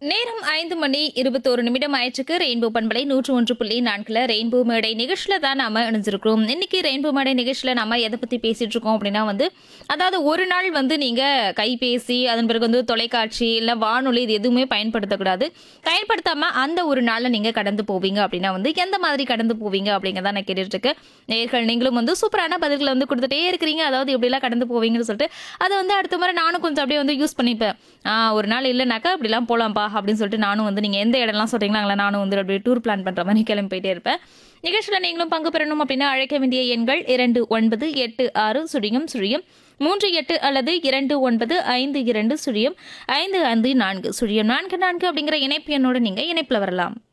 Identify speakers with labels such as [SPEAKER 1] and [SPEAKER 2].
[SPEAKER 1] நேரம் ஐந்து மணி இருபத்தோரு நிமிடம் ஆயிடுச்சுக்கு ரெயின்போ பண்பலை நூற்று ஒன்று புள்ளி நான்குல ரெயின்போ மேடை நிகழ்ச்சியில தான் நாம இணைஞ்சிருக்கிறோம் இன்னைக்கு ரெயின்போ மேடை நிகழ்ச்சியில நாம எதை பத்தி பேசிட்டு இருக்கோம் அப்படின்னா வந்து அதாவது ஒரு நாள் வந்து நீங்க கைபேசி அதன் பிறகு வந்து தொலைக்காட்சி இல்ல வானொலி இது எதுவுமே பயன்படுத்தக்கூடாது பயன்படுத்தாம அந்த ஒரு நாள்ல நீங்க கடந்து போவீங்க அப்படின்னா வந்து எந்த மாதிரி கடந்து போவீங்க அப்படிங்கிறத நான் கேட்டுட்டு இருக்கேன் நேர்கள் நீங்களும் வந்து சூப்பரான பதில்களை வந்து கொடுத்துட்டே இருக்கிறீங்க அதாவது எப்படிலாம் கடந்து போவீங்கன்னு சொல்லிட்டு அதை வந்து அடுத்த முறை நானும் கொஞ்சம் அப்படியே வந்து யூஸ் பண்ணிப்பேன் ஆ ஒரு நாள் இல்லைனாக்கா இப்படிலாம் போகலாம்ப்பா அப்படின்னு சொல்லிட்டு நானும் வந்து நீங்கள் எந்த இடம்லாம் சொல்கிறீங்களா அங்கே நானும் வந்து அப்படியே டூர் பிளான் பண்ணுற மாதிரி கிளம்பி போயிட்டே இருப்பேன் நிகழ்ச்சியில் நீங்களும் பங்கு பெறணும் அப்படின்னா அழைக்க வேண்டிய எண்கள் இரண்டு ஒன்பது எட்டு ஆறு சுழியம் சுழியம் மூன்று எட்டு அல்லது இரண்டு ஒன்பது ஐந்து இரண்டு சுழியம் ஐந்து ஐந்து நான்கு சுழியம் நான்கு நான்கு அப்படிங்கிற இணைப்பு எண்ணோட நீங்கள் இணைப்பில் வரலாம்